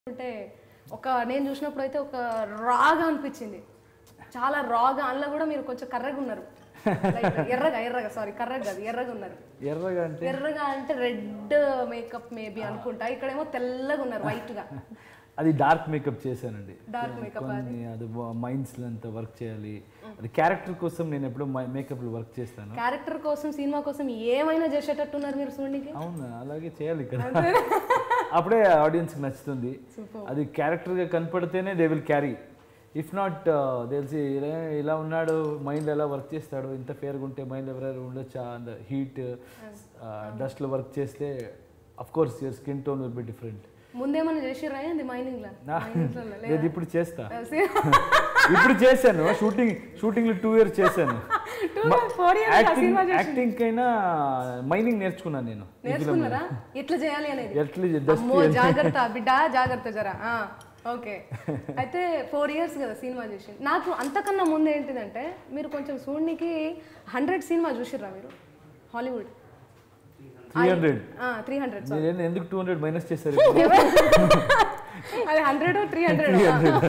అంటే ఒక నేను చూసినప్పుడు అయితే ఒక రాగా అనిపించింది చాలా రాగా అందులో కూడా మీరు కొంచెం కర్రగా ఉన్నారు Like ఎర్రగా ఎర్రగా సారీ కర్రగా కాదు ఎర్రగా ఉన్నారు ఎర్రగా అంటే ఎర్రగా అంటే రెడ్ మేకప్ మేబీ అనుకుంటా ఇక్కడేమో తెల్లగా ఉన్నారు వైట్ గా అది డార్క్ మేకప్ చేశానండి డార్క్ మేకప్ కొన్ని అది మైండ్స్ అంతా వర్క్ చేయాలి అది క్యారెక్టర్ కోసం నేను ఎప్పుడు మేకప్ వర్క్ చేస్తాను క్యారెక్టర్ కోసం సినిమా కోసం ఏమైనా చేసేటట్టు ఉన్నారు మీరు చూడండికి అవునా అలాగే చేయాలి ఇక్కడ అప్పుడే ఆడియన్స్కి నచ్చుతుంది అది క్యారెక్టర్గా కనపడితేనే they will carry if not తెలిసి ఇలా ఉన్నాడు మైండ్ ఎలా వర్క్ చేస్తాడు ఇంత ఫేర్గా ఉంటే మైండ్ ఎవరైనా ఉండొచ్చా అండ్ హీట్ డస్ట్లో వర్క్ చేస్తే of course your skin tone will be different ముందేమన్నా చేసిర్రా ఏంది మైనింగ్ లా లేదు ఇప్పుడు చేస్తా ఇప్పుడు చేశాను షూటింగ్ షూటింగ్లో టూ ఇయర్స్ చేశాను ఫోర్ ఇయర్స్ యాక్టింగ్ యాక్టింగ్ కైనా మైనింగ్ నేర్చుకున్నాను నేను నేర్చుకున్నారా ఎట్లా చేయాలి అనేది ఎట్లా డస్ట్ అమ్మో జాగ్రత్త బిడ్డ జాగ్రత్త జరా ఓకే అయితే ఫోర్ ఇయర్స్ కదా సినిమా చూసి నాకు అంతకన్నా ముందు ఏంటిదంటే మీరు కొంచెం చూడనికి హండ్రెడ్ సినిమా చూసిర్రా మీరు Hollywood three hundred three hundred మీరు ఎందుకు టూ హండ్రెడ్ మైనస్ చేశారు అది హండ్రెడ్ త్రీ హండ్రెడ్